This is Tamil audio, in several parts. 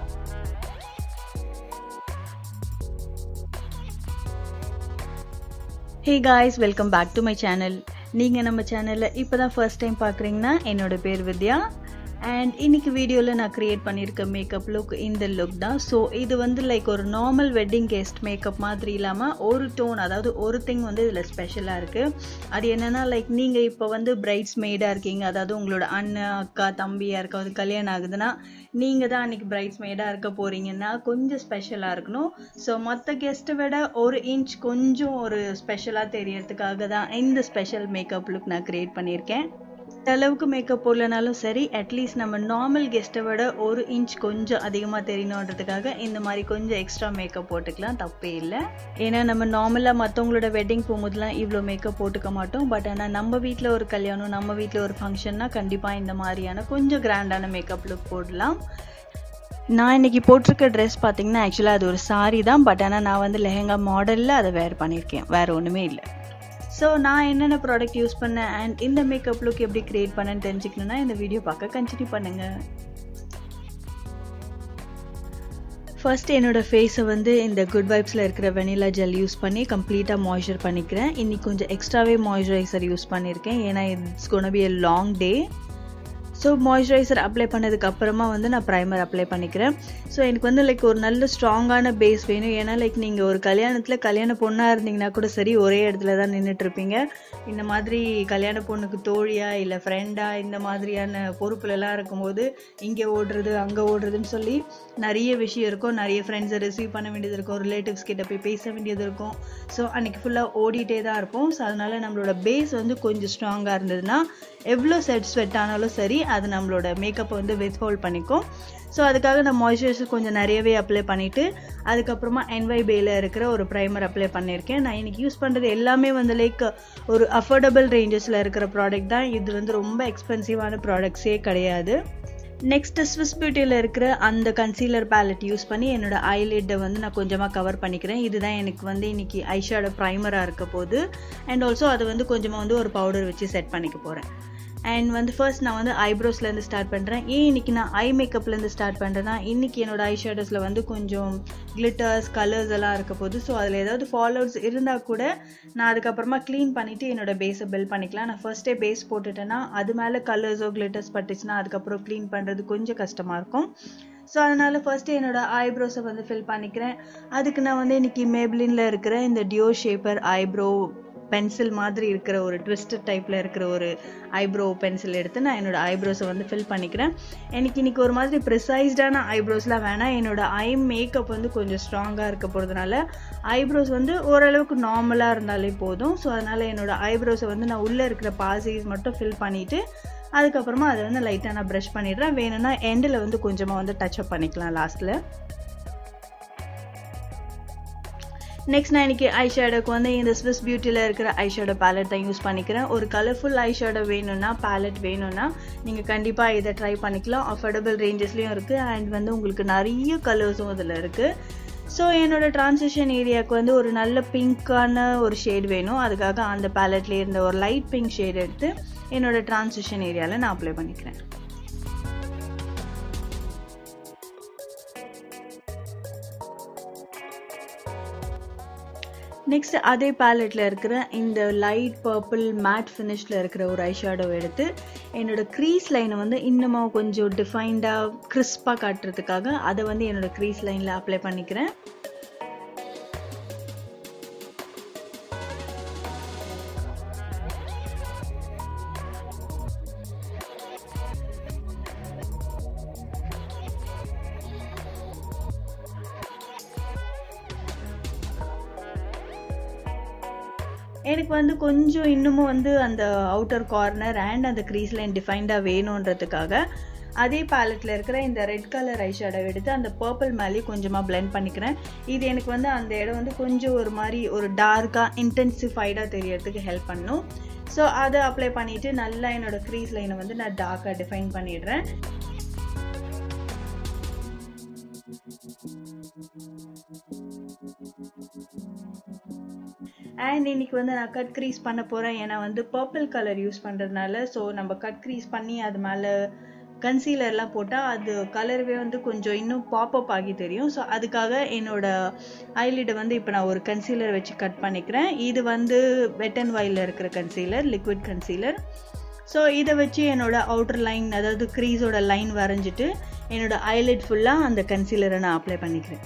hey guys welcome back to my channel நீங்கள் நம்ம சேனலில் இப்போ தான் ஃபர்ஸ்ட் டைம் பார்க்குறீங்கன்னா என்னோட பேர் வித்யா அண்ட் இன்னைக்கு வீடியோவில் நான் க்ரியேட் பண்ணியிருக்க மேக்கப் லுக் இந்த லுக் தான் ஸோ இது வந்து லைக் ஒரு நார்மல் வெட்டிங் கெஸ்ட் மேக்கப் மாதிரி இல்லாமல் ஒரு டோன் அதாவது ஒரு திங் வந்து இதில் ஸ்பெஷலாக இருக்குது அது என்னென்னா லைக் நீங்கள் இப்போ வந்து பிரைட்ஸ் மெய்டாக இருக்கீங்க அதாவது உங்களோட அண்ணன் அக்கா தம்பி யாருக்காவது கல்யாணம் ஆகுதுன்னா நீங்கள் தான் அன்றைக்கி பிரைட்ஸ் மெய்டாக இருக்க போகிறீங்கன்னா கொஞ்சம் ஸ்பெஷலாக இருக்கணும் ஸோ மற்ற கெஸ்ட்டை விட ஒரு இன்ச் கொஞ்சம் ஒரு ஸ்பெஷலாக தெரியறதுக்காக தான் இந்த ஸ்பெஷல் மேக்கப் லுக் நான் க்ரியேட் பண்ணியிருக்கேன் அளவுக்கு மேக்கப் போடலனாலும் சரி அட்லீஸ்ட் நம்ம நார்மல் கெஸ்ட்டை விட ஒரு இன்ச் கொஞ்சம் அதிகமாக தெரியணுன்றதுக்காக இந்த மாதிரி கொஞ்சம் எக்ஸ்ட்ரா மேக்கப் போட்டுக்கலாம் தப்பே இல்லை ஏன்னா நம்ம நார்மலாக மற்றவங்களோட வெட்டிங் போகும்போதுலாம் இவ்வளோ மேக்கப் போட்டுக்க மாட்டோம் பட் ஆனால் நம்ம வீட்டில் ஒரு கல்யாணம் நம்ம வீட்டில் ஒரு ஃபங்க்ஷன்னா கண்டிப்பாக இந்த மாதிரியான கொஞ்சம் கிராண்டான மேக்கப் லுக் போடலாம் நான் இன்னைக்கு போட்டிருக்க ட்ரெஸ் பார்த்தீங்கன்னா ஆக்சுவலாக அது ஒரு சாரி தான் பட் ஆனால் நான் வந்து லெஹங்கா மாடலில் அதை வேர் பண்ணியிருக்கேன் வேறு ஒன்றுமே இல்லை ஸோ நான் என்னென்ன ப்ராடக்ட் யூஸ் பண்ணேன் அண்ட் இந்த மேக்கப் லுக் எப்படி க்ரியேட் பண்ணேன்னு தெரிஞ்சுக்கணுன்னா இந்த வீடியோ பார்க்க கண்டினியூ பண்ணுங்கள் ஃபர்ஸ்ட் என்னோடய ஃபேஸை வந்து இந்த குட் வைப்ஸில் இருக்கிற வெனிலா ஜெல் யூஸ் பண்ணி கம்ப்ளீட்டாக மாய்ஸ்சர் பண்ணிக்கிறேன் இன்னைக்கு கொஞ்சம் எக்ஸ்ட்ராவே மாய்ஸ்சரைசர் யூஸ் பண்ணியிருக்கேன் ஏன்னா it's gonna be a long day so moisturiser apply பண்ணதுக்கு அப்புறமா வந்து நான் ப்ரைமர் அப்ளை பண்ணிக்கிறேன் ஸோ எனக்கு வந்து லைக் ஒரு நல்ல ஸ்ட்ராங்கான பேஸ் வேணும் ஏன்னா லைக் நீங்கள் ஒரு கல்யாணத்தில் கல்யாண பொண்ணாக இருந்தீங்கன்னா கூட சரி ஒரே இடத்துல தான் நின்றுட்டுருப்பீங்க இந்த மாதிரி கல்யாண பொண்ணுக்கு தோழியா இல்லை ஃப்ரெண்டா இந்த மாதிரியான பொறுப்புலலாம் இருக்கும்போது இங்கே ஓடுறது அங்கே ஓடுறதுன்னு சொல்லி நிறைய விஷயம் இருக்கும் நிறைய ஃப்ரெண்ட்ஸை ரிசீவ் பண்ண வேண்டியது இருக்கும் ரிலேட்டிவ்ஸ் கிட்ட போய் பேச வேண்டியது இருக்கும் ஸோ அன்றைக்கி ஃபுல்லாக ஓடிட்டே தான் இருப்போம் ஸோ அதனால் நம்மளோட பேஸ் வந்து கொஞ்சம் ஸ்ட்ராங்காக இருந்ததுன்னா எவ்வளோ செட் ஸ்வெட் ஆனாலும் சரி அது நம்மளோட மேக்கப்பை வந்து வித் ஹோல்ட் பண்ணிக்கும் ஸோ அதுக்காக நான் மாய்ஸ்சரைசர் கொஞ்சம் நிறையவே அப்ளை பண்ணிவிட்டு அதுக்கப்புறமா என்வை பேயில் இருக்கிற ஒரு ப்ரைமர் அப்ளை பண்ணியிருக்கேன் நான் இன்றைக்கி யூஸ் பண்ணுறது எல்லாமே வந்து லைக் ஒரு அஃபோர்டபுள் ரேஞ்சஸில் இருக்கிற ப்ராடக்ட் தான் இது வந்து ரொம்ப எக்ஸ்பென்சிவான ப்ராடக்ட்ஸே கிடையாது நெக்ஸ்ட்டு ஸ்விஸ் பியூட்டியில் இருக்கிற அந்த கன்சீலர் பேலட் யூஸ் பண்ணி என்னோட ஐலிட்டை வந்து நான் கொஞ்சமாக கவர் பண்ணிக்கிறேன் இதுதான் எனக்கு வந்து இன்னைக்கு ஐஷாடோ ப்ரைமராக இருக்க போது அண்ட் ஆல்சோ அதை வந்து கொஞ்சமாக வந்து ஒரு பவுடர் வச்சு செட் பண்ணிக்க போகிறேன் அண்ட் வந்து ஃபர்ஸ்ட் நான் வந்து ஐப்ரோஸ்லேருந்து ஸ்டார்ட் பண்ணுறேன் ஏன் இன்றைக்கி நான் ஐ மேக்கப்லேருந்து ஸ்டார்ட் பண்ணுறேன்னா இன்றைக்கி என்னோட ஐ ஷேடோஸில் வந்து கொஞ்சம் கிளிட்டர்ஸ் கலர்ஸ் எல்லாம் இருக்க போது ஸோ அதில் ஏதாவது ஃபாலோவர்ஸ் இருந்தால் கூட நான் அதுக்கப்புறமா க்ளீன் பண்ணிவிட்டு என்னோட பேஸை பில்ட் பண்ணிக்கலாம் நான் ஃபர்ஸ்ட்டே பேஸ் போட்டுட்டேன்னா அது மேலே கலர்ஸோ கிளிட்டர்ஸ் பட்டுச்சுன்னா அதுக்கப்புறம் க்ளீன் பண்ணுறது கொஞ்சம் கஷ்டமாக இருக்கும் ஸோ அதனால் ஃபர்ஸ்ட்டு என்னோடய ஐப்ரோஸை வந்து ஃபில் பண்ணிக்கிறேன் அதுக்கு நான் வந்து இன்றைக்கி மேப்ளினில் இருக்கிற இந்த டியோ ஷேப்பர் ஐப்ரோ பென்சில் மாதிரி இருக்கிற ஒரு ட்விஸ்டட் டைப்பில் இருக்கிற ஒரு ஐப்ரோ பென்சில் எடுத்து நான் என்னோடய ஐப்ரோஸை வந்து ஃபில் பண்ணிக்கிறேன் எனக்கு இன்றைக்கி ஒரு மாதிரி ப்ரிசைஸ்டான ஐப்ரோஸ்லாம் வேணாம் என்னோடய ஐ மேக்கப் வந்து கொஞ்சம் ஸ்ட்ராங்காக இருக்க போகிறதுனால ஐப்ரோஸ் வந்து ஓரளவுக்கு நார்மலாக இருந்தாலே போதும் ஸோ அதனால் என்னோடய ஐப்ரோஸை வந்து நான் உள்ளே இருக்கிற பாசிஸ் மட்டும் ஃபில் பண்ணிவிட்டு அதுக்கப்புறமா அதை வந்து லைட்டாக நான் ப்ரஷ் பண்ணிடுறேன் வேணும்னா எண்டில் வந்து கொஞ்சமாக வந்து டச்சப் பண்ணிக்கலாம் லாஸ்ட்டில் நெக்ஸ்ட் நான் இன்னைக்கு ஐ ஷேடோக்கு வந்து இந்த ஸ்விஸ் பியூட்டியில் இருக்கிற ஐ ஷேடோ பேலட் தான் யூஸ் பண்ணிக்கிறேன் ஒரு கலர்ஃபுல் ஐ ஷேடோ வேணும்னா பேலட் வேணும்னா நீங்கள் கண்டிப்பாக இதை ட்ரை பண்ணிக்கலாம் அஃபோர்டபுள் ரேஞ்சஸ்லேயும் இருக்குது அண்ட் வந்து உங்களுக்கு நிறைய கலர்ஸும் இதில் இருக்குது ஸோ என்னோட டிரான்சிஷன் ஏரியாவுக்கு வந்து ஒரு நல்ல பிங்க்கான ஒரு ஷேட் வேணும் அதுக்காக அந்த பேலட்லேயே இருந்த ஒரு லைட் பிங்க் ஷேட் எடுத்து என்னோட டிரான்சிஷன் ஏரியாவில் நான் அப்ளை பண்ணிக்கிறேன் நெக்ஸ்ட் அதே பேலட்டில் இருக்கிற இந்த லைட் பர்பிள் மேட் ஃபினிஷில் இருக்கிற ஒரு ஐஷேடோ எடுத்து என்னோட க்ரீஸ் லைனை வந்து இன்னமும் கொஞ்சம் டிஃபைன்டாக கிறிஸ்பாக காட்டுறதுக்காக அதை வந்து என்னோட க்ரீஸ் லைனில் அப்ளை பண்ணிக்கிறேன் எனக்கு வந்து கொஞ்சம் இன்னமும் வந்து அந்த அவுட்டர் கார்னர் அண்ட் அந்த க்ரீஸ் லைன் டிஃபைன்டாக வேணுன்றதுக்காக அதே பேலட்டில் இருக்கிற இந்த ரெட் கலர் ஐஷேடோ எடுத்து அந்த பர்பிள் மேலேயே கொஞ்சமாக பிளெண்ட் பண்ணிக்கிறேன் இது எனக்கு வந்து அந்த இடம் வந்து கொஞ்சம் ஒரு மாதிரி ஒரு டார்க்காக இன்டென்சிஃபைடாக தெரியறதுக்கு ஹெல்ப் பண்ணும் ஸோ அதை அப்ளை பண்ணிவிட்டு நல்லா என்னோடய க்ரீஸ் லைனை வந்து நான் டார்க்காக டிஃபைன் பண்ணிடுறேன் அண்ட் இன்னைக்கு வந்து நான் கட் க்ரீஸ் பண்ண போகிறேன் ஏன்னா வந்து பர்பிள் கலர் யூஸ் பண்ணுறதுனால ஸோ நம்ம கட் க்ரீஸ் பண்ணி அது மேலே கன்சீலர்லாம் போட்டால் அது கலர்வே வந்து கொஞ்சம் இன்னும் பாப்அப் ஆகி தெரியும் ஸோ அதுக்காக என்னோட ஐலிடை வந்து இப்போ நான் ஒரு கன்சீலர் வச்சு கட் பண்ணிக்கிறேன் இது வந்து வெட் அண்ட் வைலில் இருக்கிற கன்சீலர் லிக்விட் கன்சீலர் ஸோ இதை வச்சு என்னோட அவுட்டர் லைன் அதாவது க்ரீஸோட லைன் வரைஞ்சிட்டு என்னோட ஐலிட் ஃபுல்லாக அந்த கன்சீலரை நான் அப்ளை பண்ணிக்கிறேன்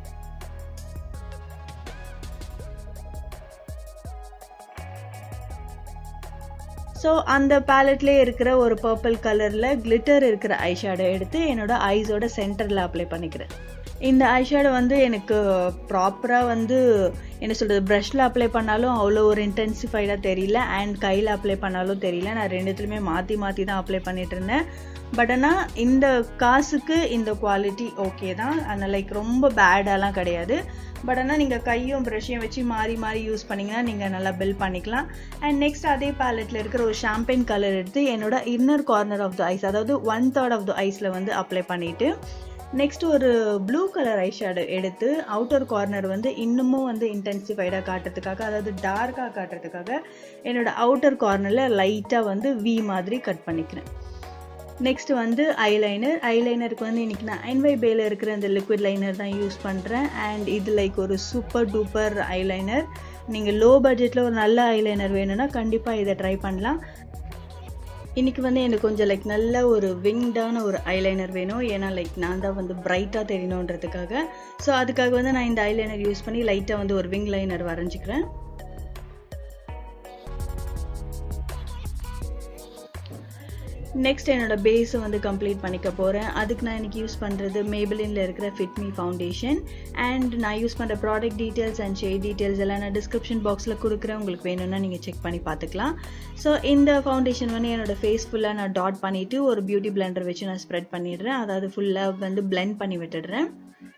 ஸோ அந்த பேலட்லேயே இருக்கிற ஒரு பர்பிள் கலரில் கிளிட்டர் இருக்கிற ஐஷேடோ எடுத்து என்னோட ஐஸோட சென்டரில் அப்ளை பண்ணிக்கிறேன் இந்த ஐஷேடோ வந்து எனக்கு ப்ராப்பராக வந்து என்ன சொல்கிறது ப்ரஷில் அப்ளை பண்ணாலும் அவ்வளோ ஒரு இன்டென்சிஃபைடாக தெரியல அண்ட் கையில் அப்ளை பண்ணாலும் தெரியல நான் ரெண்டுத்துலையுமே மாற்றி மாற்றி தான் அப்ளை பண்ணிட்டு இருந்தேன் பட் ஆனால் இந்த காசுக்கு இந்த குவாலிட்டி ஓகே தான் ஆனால் லைக் ரொம்ப பேடாலாம் கிடையாது பட் ஆனால் நீங்கள் கையும் ப்ரஷையும் வச்சு மாறி மாறி யூஸ் பண்ணிங்கன்னா நீங்கள் நல்லா பில் பண்ணிக்கலாம் அண்ட் நெக்ஸ்ட் அதே பேலட்டில் இருக்கிற ஒரு ஷாம்பெயின் கலர் எடுத்து என்னோட inner corner of the eyes அதாவது ஒன் தேர்ட் ஆஃப் த ஐஸில் வந்து அப்ளை பண்ணிவிட்டு நெக்ஸ்ட் ஒரு ப்ளூ கலர் ஐஷேடோ எடுத்து அவுட்டர் கார்னர் வந்து இன்னமும் வந்து இன்டென்சிஃபைடாக காட்டுறதுக்காக அதாவது டார்க்காக காட்டுறதுக்காக என்னோட அவுட்டர் கார்னரில் லைட்டாக வந்து வி மாதிரி கட் பண்ணிக்கிறேன் நெக்ஸ்ட் வந்து ஐலைனர் ஐலைனருக்கு வந்து இன்றைக்கி நான் ஐன்வை பேல இருக்கிற அந்த லிக்விட் லைனர் தான் யூஸ் பண்ணுறேன் அண்ட் இது லைக் ஒரு சூப்பர் டூப்பர் ஐலைனர் நீங்கள் லோ பட்ஜெட்டில் ஒரு நல்ல ஐலைனர் வேணும்னா கண்டிப்பாக இதை ட்ரை பண்ணலாம் இன்றைக்கி வந்து எனக்கு கொஞ்சம் லைக் நல்ல ஒரு விங்டான ஒரு ஐலைனர் வேணும் ஏன்னா லைக் நான் தான் வந்து பிரைட்டாக தெரியணுன்றதுக்காக ஸோ அதுக்காக வந்து நான் இந்த ஐலைனர் யூஸ் பண்ணி லைட்டாக வந்து ஒரு விங் லைனர் வரைஞ்சிக்கிறேன் நெக்ஸ்ட் என்னோட பேஸை வந்து கம்ப்ளீட் பண்ணிக்க போகிறேன் அதுக்கு நான் எனக்கு யூஸ் பண்ணுறது மேபிளினில் இருக்கிற ஃபிட்மி ஃபவுண்டேஷன் அண்ட் நான் யூஸ் பண்ணுற product details and shade details எல்லாம் நான் டிஸ்கிரிப்ஷன் பாக்ஸில் கொடுக்குறேன் உங்களுக்கு வேணும்னா நீங்கள் செக் பண்ணி பார்த்துக்கலாம் ஸோ இந்த ஃபவுண்டேஷன் வந்து என்னோட ஃபேஸ் ஃபுல்லாக நான் டாட் பண்ணிவிட்டு ஒரு பியூட்டி பிளெண்டர் வச்சு நான் ஸ்ப்ரெட் பண்ணிடுறேன் அதாவது ஃபுல்லாக வந்து பிளெண்ட் பண்ணி விட்டுடுறேன்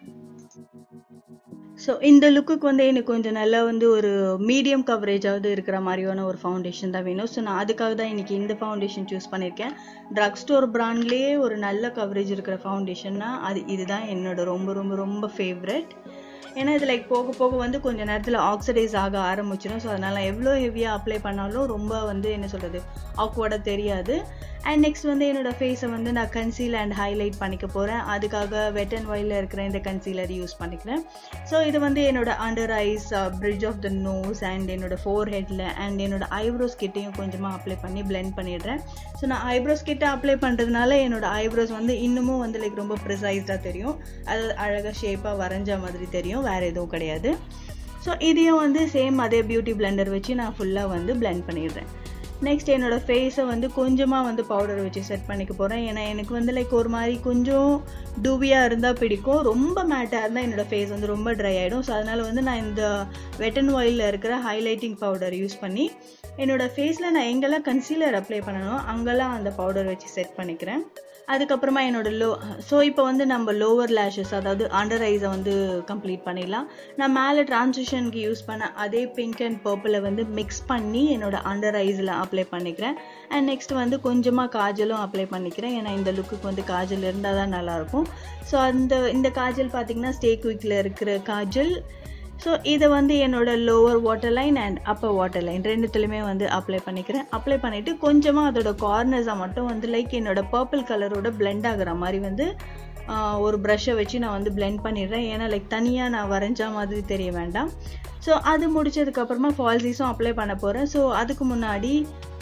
ஸோ இந்த லுக்குக்கு வந்து எனக்கு கொஞ்சம் நல்லா வந்து ஒரு மீடியம் கவரேஜாவது இருக்கிற மாதிரியான ஒரு ஃபவுண்டேஷன் தான் வேணும் ஸோ நான் அதுக்காக தான் இன்றைக்கி இந்த ஃபவுண்டேஷன் சூஸ் பண்ணியிருக்கேன் ட்ரக் ஸ்டோர் ப்ராண்ட்லேயே ஒரு நல்ல கவரேஜ் இருக்கிற ஃபவுண்டேஷன்னா அது இதுதான் என்னோட ரொம்ப ரொம்ப ரொம்ப ஃபேவரட் ஏன்னா இது லைக் போக போக வந்து கொஞ்சம் நேரத்தில் ஆக்சிடைஸ் ஆக ஆரம்பிச்சிடும் ஸோ அதனால் எவ்வளோ ஹெவியாக அப்ளை பண்ணாலும் ரொம்ப வந்து என்ன சொல்கிறது ஆக்வர்டாக தெரியாது அண்ட் நெக்ஸ்ட் வந்து என்னோடய ஃபேஸை வந்து நான் கன்சீல் அண்ட் ஹைலைட் பண்ணிக்க போகிறேன் அதுக்காக வெட் அண்ட் ஒயிலில் இருக்கிற இந்த கன்சீலர் யூஸ் பண்ணிக்கிறேன் ஸோ இது வந்து என்னோட under eyes bridge of the nose and என்னோட ஃபோர் ஹெட்டில் அண்ட் என்னோட ஐப்ரோஸ் கிட்டையும் கொஞ்சமாக அப்ளை பண்ணி பிளெண்ட் பண்ணிடுறேன் ஸோ நான் ஐப்ரோஸ் கிட்ட அப்ளை பண்ணுறதுனால என்னோட ஐப்ரோஸ் வந்து இன்னமும் வந்து லைக் ரொம்ப ப்ரிசைஸ்டாக தெரியும் அது அழகாக ஷேப்பாக வரைஞ்ச மாதிரி தெரியும் வேறு எதுவும் கிடையாது ஸோ இதையும் வந்து சேம் அதே பியூட்டி பிளெண்டர் வச்சு நான் ஃபுல்லாக வந்து பிளெண்ட் பண்ணிடுறேன் நெக்ஸ்ட் என்னோடய ஃபேஸை வந்து கொஞ்சமாக வந்து பவுடர் வச்சு செட் பண்ணிக்க போகிறேன் ஏன்னா எனக்கு வந்து லைக் ஒரு மாதிரி கொஞ்சம் டூபியாக இருந்தால் பிடிக்கும் ரொம்ப மேட்டாக இருந்தால் என்னோடய ஃபேஸ் வந்து ரொம்ப ட்ரை ஆகிடும் ஸோ அதனால் வந்து நான் இந்த வெட் அண்ட் ஆயிலில் இருக்கிற ஹைலைட்டிங் பவுடர் யூஸ் பண்ணி என்னோடய ஃபேஸில் நான் எங்கெல்லாம் கன்சீலர் அப்ளை பண்ணணும் அங்கெல்லாம் அந்த பவுடர் வச்சு செட் பண்ணிக்கிறேன் அதுக்கப்புறமா என்னோட லோ ஸோ இப்போ வந்து நம்ம லோவர் லேஷஸ் அதாவது அண்டர் ஐஸை வந்து கம்ப்ளீட் பண்ணிடலாம் நான் மேலே டிரான்சிஷனுக்கு யூஸ் பண்ண அதே பிங்க் அண்ட் பர்பிளை வந்து மிக்ஸ் பண்ணி என்னோட அண்டர் ஐஸில் அப்ளை பண்ணிக்கிறேன் அண்ட் நெக்ஸ்ட் வந்து கொஞ்சமாக காஜலும் அப்ளை பண்ணிக்கிறேன் ஏன்னா இந்த லுக்குக்கு வந்து காஜல் இருந்தால் தான் நல்லாயிருக்கும் ஸோ அந்த இந்த காஜல் பார்த்திங்கன்னா ஸ்டே குவிக்கில் இருக்கிற காஜல் ஸோ இதை வந்து என்னோட lower water line and upper water line ரெண்டுத்துலையுமே வந்து அப்ளை பண்ணிக்கிறேன் அப்ளை பண்ணிவிட்டு கொஞ்சமாக அதோட கார்னர்ஸை மட்டும் வந்து லைக் என்னோட பர்பிள் கலரோட பிளெண்ட் ஆகிற மாதிரி வந்து ஒரு ப்ரஷ்ஷை வச்சு நான் வந்து பிளெண்ட் பண்ணிடுறேன் ஏன்னா லைக் தனியாக நான் வரைஞ்ச மாதிரி தெரிய வேண்டாம் ஸோ அது முடிச்சதுக்கப்புறமா ஃபால்ஸீஸும் அப்ளை பண்ண போகிறேன் ஸோ அதுக்கு முன்னாடி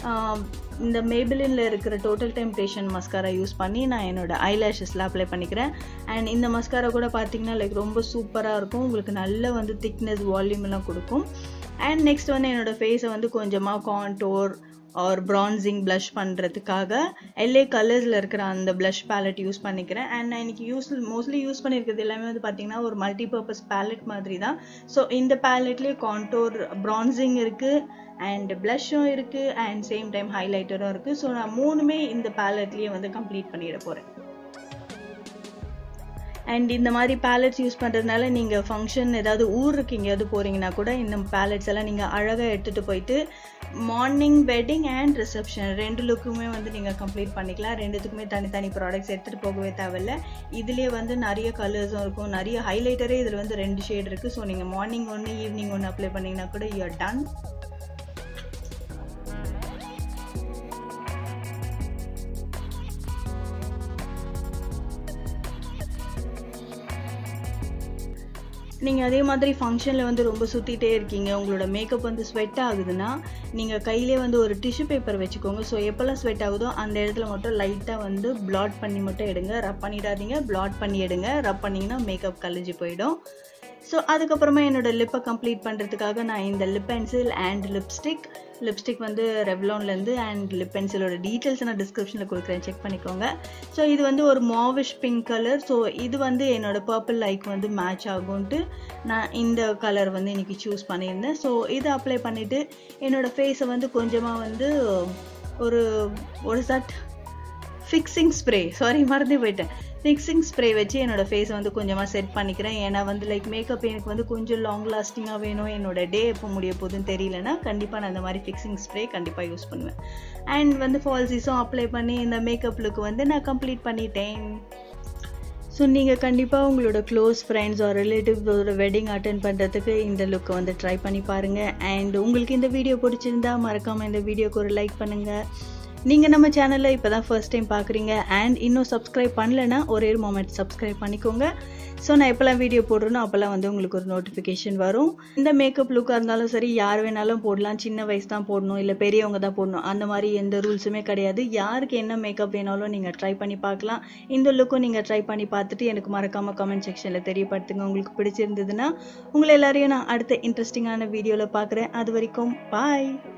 இந்த மேபிளினில் இருக்கிற டோட்டல் டெம்ப்டேஷன் மஸ்காரா யூஸ் பண்ணி நான் என்னோட ஐலேஷஸில் அப்ளை பண்ணிக்கிறேன் அண்ட் இந்த மஸ்காரா கூட பார்த்தீங்கன்னா லைக் ரொம்ப சூப்பராக இருக்கும் உங்களுக்கு நல்ல வந்து திக்னஸ் வால்யூம் எல்லாம் கொடுக்கும் அண்ட் நெக்ஸ்ட் வந்து என்னோடய ஃபேஸை வந்து கொஞ்சமாக கான்டோர் ஆர் ப்ரான்சிங் ப்ளஷ் பண்ணுறதுக்காக எல்ஏ கலர்ஸில் இருக்கிற அந்த ப்ளஷ் பேலட் யூஸ் பண்ணிக்கிறேன் அண்ட் நான் இன்றைக்கி யூஸ் மோஸ்ட்லி யூஸ் பண்ணியிருக்கிறது எல்லாமே வந்து பார்த்திங்கன்னா ஒரு மல்டி பர்பஸ் பேலட் மாதிரி தான் ஸோ இந்த பேலட்லேயே கான்டோர் ப்ரான்சிங் இருக்குது அண்ட் ப்ளஷ்ஷும் இருக்குது அண்ட் சேம் டைம் ஹைலைட்டரும் இருக்குது ஸோ நான் மூணுமே இந்த பேலட்லேயே வந்து கம்ப்ளீட் பண்ணிட போகிறேன் அண்ட் இந்த மாதிரி பேலட்ஸ் யூஸ் பண்ணுறதுனால நீங்கள் ஃபங்க்ஷன் ஏதாவது ஊருக்கு எங்கேயாவது போகிறீங்கன்னா கூட இந்த பேலட்ஸ் எல்லாம் நீங்கள் அழகாக எடுத்துகிட்டு போயிட்டு மார்னிங் வெட்டிங் அண்ட் ரிசப்ஷன் ரெண்டு லுக்குமே வந்து நீங்கள் கம்ப்ளீட் பண்ணிக்கலாம் ரெண்டுத்துக்குமே தனித்தனி ப்ராடக்ட்ஸ் எடுத்துகிட்டு போகவே தேவையில்ல இதுலேயே வந்து நிறைய கலர்ஸும் இருக்கும் நிறைய ஹைலைட்டரே இதில் வந்து ரெண்டு ஷேட் இருக்குது ஸோ நீங்கள் மார்னிங் ஒன்று ஈவினிங் ஒன்று அப்ளை பண்ணிங்கன்னா கூட யூ ஆர் டன் நீங்கள் அதே மாதிரி ஃபங்க்ஷனில் வந்து ரொம்ப சுற்றிட்டே இருக்கீங்க உங்களோட மேக்கப் வந்து ஸ்வெட் ஆகுதுன்னா நீங்கள் கையிலே வந்து ஒரு டிஷ்யூ பேப்பர் வச்சுக்கோங்க ஸோ எப்போல்லாம் ஸ்வெட் ஆகுதோ அந்த இடத்துல மட்டும் லைட்டாக வந்து பிளாட் பண்ணி மட்டும் எடுங்க ரப் பண்ணிடாதீங்க பிளாட் பண்ணி எடுங்க ரப் பண்ணிங்கன்னா மேக்கப் கழிஞ்சு போயிடும் ஸோ அதுக்கப்புறமா என்னோட லிப்பை கம்ப்ளீட் பண்ணுறதுக்காக நான் இந்த lip pencil and lipstick lipstick வந்து ரெவ்லான்லேருந்து அண்ட் லிப் பென்சிலோட டீட்டெயில்ஸ் நான் டிஸ்கிரிப்ஷனில் கொடுக்குறேன் செக் பண்ணிக்கோங்க ஸோ இது வந்து ஒரு மாவிஷ் பிங்க் கலர் ஸோ இது வந்து என்னோட பர்பிள் லைக் வந்து மேட்ச் ஆகும்ன்ட்டு நான் இந்த கலர் வந்து இன்னைக்கு சூஸ் பண்ணியிருந்தேன் ஸோ இதை அப்ளை பண்ணிவிட்டு என்னோட ஃபேஸை வந்து கொஞ்சமாக வந்து ஒரு ஒரு சட் ஃபிக்ஸிங் ஸ்ப்ரே சாரி மறந்து போயிட்டேன் ஃபிக்ஸிங் ஸ்ப்ரே வச்சு என்னோட ஃபேஸை வந்து கொஞ்சமாக செட் பண்ணிக்கிறேன் ஏன்னா வந்து லைக் மேக்கப் எனக்கு வந்து கொஞ்சம் லாங் லாஸ்டிங்காக வேணும் என்னோட டே எப்போ முடிய போகுதுன்னு தெரியலனா கண்டிப்பாக நான் இந்த மாதிரி ஃபிக்ஸிங் ஸ்ப்ரே கண்டிப்பாக யூஸ் பண்ணுவேன் அண்ட் வந்து ஃபால்சிஸும் அப்ளை பண்ணி இந்த மேக்கப் லுக் வந்து நான் கம்ப்ளீட் பண்ணிட்டேன் ஸோ நீங்கள் கண்டிப்பாக உங்களோட க்ளோஸ் ஃப்ரெண்ட்ஸ் ஆர் ரிலேட்டிவ்ஸோட வெட்டிங் அட்டன் பண்ணுறதுக்கு இந்த லுக்கை வந்து ட்ரை பண்ணி பாருங்கள் அண்ட் உங்களுக்கு இந்த வீடியோ பிடிச்சிருந்தா மறக்காமல் இந்த வீடியோக்கு ஒரு லைக் பண்ணுங்கள் நீங்கள் நம்ம சேனலில் இப்போ தான் ஃபர்ஸ்ட் டைம் பார்க்குறீங்க அண்ட் இன்னும் சப்ஸ்கிரைப் பண்ணலைன்னா ஒரே ஒரு மொமெண்ட் சப்ஸ்கிரைப் பண்ணிக்கோங்க ஸோ நான் எப்போல்லாம் வீடியோ போடுறேனோ அப்போல்லாம் வந்து உங்களுக்கு ஒரு நோட்டிஃபிகேஷன் வரும் இந்த மேக்கப் லுக்காக இருந்தாலும் சரி யார் வேணாலும் போடலாம் சின்ன வயசு தான் போடணும் இல்லை பெரியவங்க தான் போடணும் அந்த மாதிரி எந்த ரூல்ஸுமே கிடையாது யாருக்கு என்ன மேக்கப் வேணாலும் நீங்கள் ட்ரை பண்ணி பார்க்கலாம் இந்த லுக்கும் நீங்கள் ட்ரை பண்ணி பார்த்துட்டு எனக்கு மறக்காமல் கமெண்ட் செக்ஷனில் தெரியப்படுத்துங்க உங்களுக்கு பிடிச்சிருந்ததுன்னா உங்களை எல்லாரையும் நான் அடுத்த இன்ட்ரெஸ்டிங்கான வீடியோவில் பார்க்குறேன் அது வரைக்கும் பாய்